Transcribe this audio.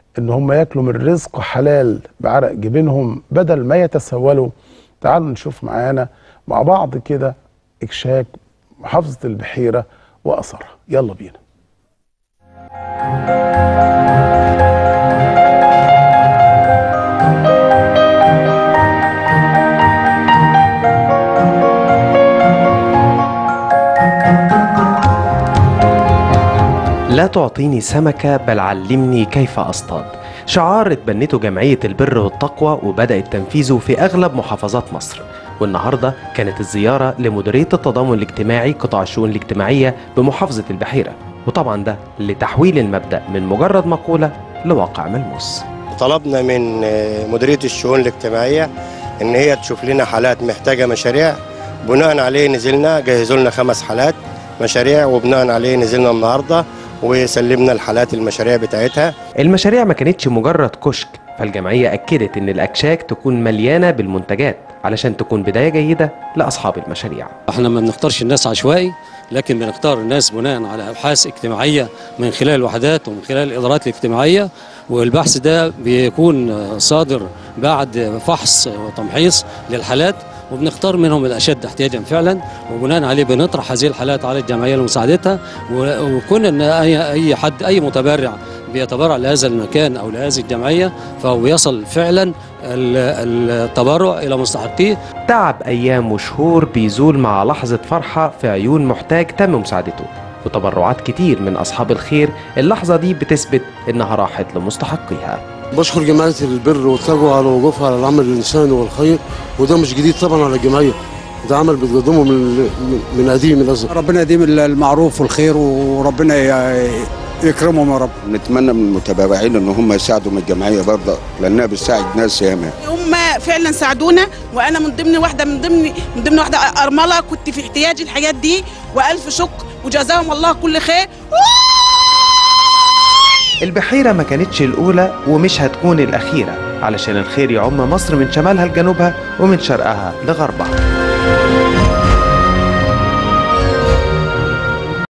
ان هم ياكلوا من رزق حلال بعرق جبينهم بدل ما يتسولوا تعالوا نشوف معانا مع بعض كده اكشاك محافظه البحيره واثرها يلا بينا لا تعطيني سمكة بل علمني كيف أصطاد شعار اتبنته جمعية البر والتقوى وبدأت تنفيذه في أغلب محافظات مصر والنهاردة كانت الزيارة لمديرية التضامن الاجتماعي قطاع الشؤون الاجتماعية بمحافظة البحيرة وطبعا ده لتحويل المبدأ من مجرد مقولة لواقع ملموس طلبنا من مديريه الشؤون الاجتماعيه ان هي تشوف لنا حالات محتاجه مشاريع بناء عليه نزلنا جهزوا لنا خمس حالات مشاريع وبناء عليه نزلنا النهارده وسلمنا الحالات المشاريع بتاعتها المشاريع ما كانتش مجرد كشك فالجمعية أكدت إن الأكشاك تكون مليانة بالمنتجات علشان تكون بداية جيدة لأصحاب المشاريع احنا ما بنختارش الناس عشوائي لكن بنختار الناس بناء على ابحاث اجتماعيه من خلال الوحدات ومن خلال الادارات الاجتماعيه والبحث ده بيكون صادر بعد فحص وتمحيص للحالات وبنختار منهم الاشد احتياجا فعلا وبناء عليه بنطرح هذه الحالات على الجمعيه لمساعدتها و- وكون ان اي اي حد اي متبرع بيتبرع لهذا المكان او لهذه الجمعيه فهو يصل فعلا ال- التبرع الى مستحقيه تعب أيام وشهور بيزول مع لحظة فرحة في عيون محتاج تم مساعدته وتبرعات كتير من أصحاب الخير اللحظة دي بتثبت إنها راحت لمستحقيها بشكر جمعية البر والتقوى على وقوفها على العمل الإنساني والخير وده مش جديد طبعا على الجمعية ده عمل بتقدمه من من- من قديم الأزل ربنا يديم المعروف والخير وربنا ي- يكرمهم يا رب نتمنى من المتبرعين ان هم يساعدوا من الجمعيه برضه لانها بتساعد ناس ياما هم فعلا ساعدونا وانا من ضمن واحده من ضمن من ضمن واحده ارمله كنت في احتياج الحاجات دي والف شكر وجزاهم الله كل خير البحيرة ما كانتش الأولى ومش هتكون الأخيرة علشان الخير يعم مصر من شمالها لجنوبها ومن شرقها لغربها